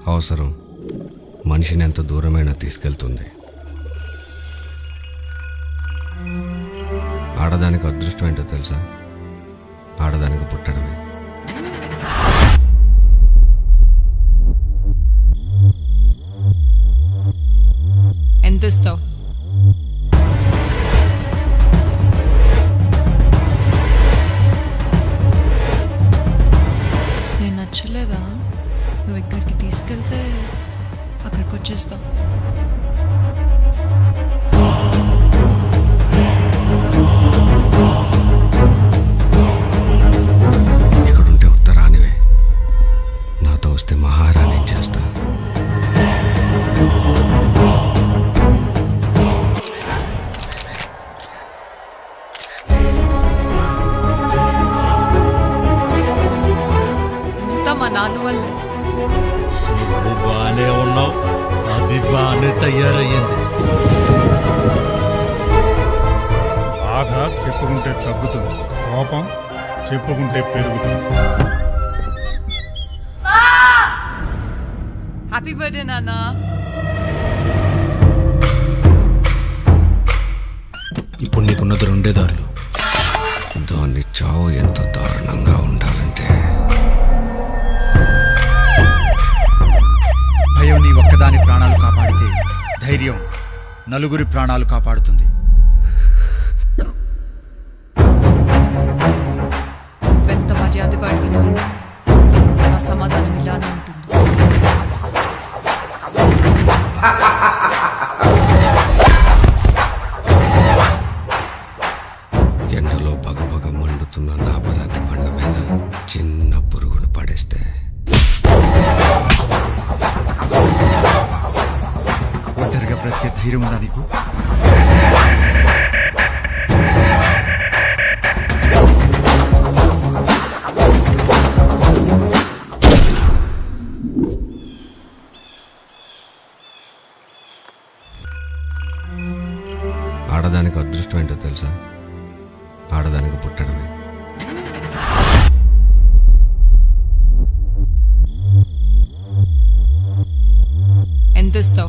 అవసరం మనిషిని ఎంత దూరమైనా తీసుకెళ్తుంది ఆడదానికి అదృష్టం ఏంటో తెలుసా ఆడదానికి పుట్టడమే ఎంత ఇస్తావు నేను నచ్చలేదా నువ్వు ఎక్కడికి తీసుకెళ్తే అక్కడికి వచ్చేస్తావు ఇక్కడుంటే ఉత్తరానివే నాతో వస్తే మహారాణి చేస్తా అంతా మా నాన్న వల్లే నువ్వు బాగానే ఉన్నావు అది బాగానే తయారయ్యింది బాధ చెప్పుకుంటే తగ్గుతుంది కోపం చెప్పుకుంటే పెరుగుతుంది హ్యాపీ బర్త్డే నాన్న ఇప్పుడు నీకున్నది రెండే దారులు దాన్ని చావు ఎంత దారుణంగా ఉండాలంటే భయం నీ ఒక్కదాని ప్రాణాలు కాపాడితే ధైర్యం నలుగురి ప్రాణాలు కాపాడుతుంది నువ్వెంత మర్యాదగా అడిగినా నా సమాధానం ఇలానే ఉంటుంది ఎండలో పగపగ మండుతున్న నా పరాతి బండ మీద చిన్న పురుగును పడేస్తే ఒంటరిగా బ్రతికే ధైర్యం ఉందా నీకు ఆడదానికి అదృష్టం ఏంటో తెలుసా ఆడదానికి పుట్టడమే ఎంత ఇస్తావు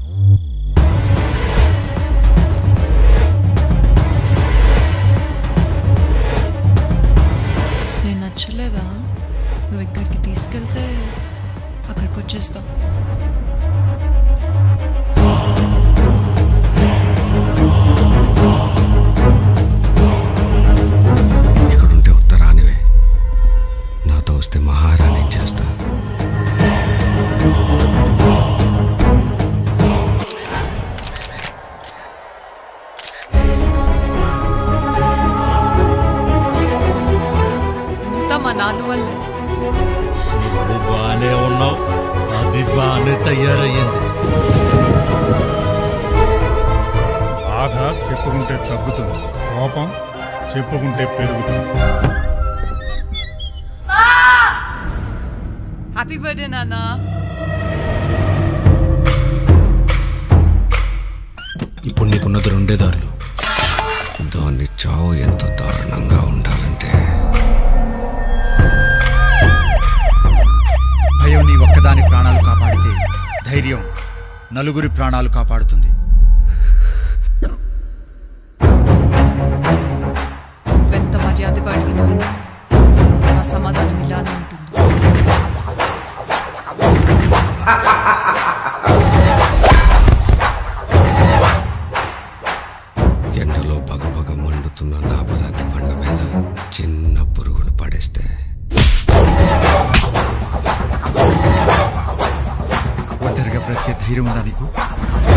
నేను నచ్చలేదా నువ్వు ఎక్కడికి తీసుకెళ్తే అక్కడికి వచ్చేస్తావు ఇక్కడుంటే ఉత్తరానివే నాతో వస్తే మహారాణి చేస్తా అంతా మా నాన్న వల్లే నువ్వు బాగానే ఉన్నావు అది బాగానే తయారయ్యింది బాధ చెప్పుకుంటే తగ్గుతుంది కోపం చెప్పుకుంటే పెరుగుతుంది హ్యాపీ బర్త్డే నాన్న ఇప్పుడు నీకున్నది రెండే దారులు దాన్ని చావు ఎంత దారుణంగా ఉండాలంటే భయం నీ ఒక్కదాని ప్రాణాలు కాపాడితే ధైర్యం నలుగురి ప్రాణాలు కాపాడుతుంది నువ్వెంత మర్యాదగా అడిగినా నా సమాధానం ఇలానే ఉంటుంది ఎండలో పగపగ మండుతున్న నా పరాతి బండ మీద చిన్న పురుగును పడేస్తే ఒంటరిగా బ్రతికే ధైర్యం ఉందా నీకు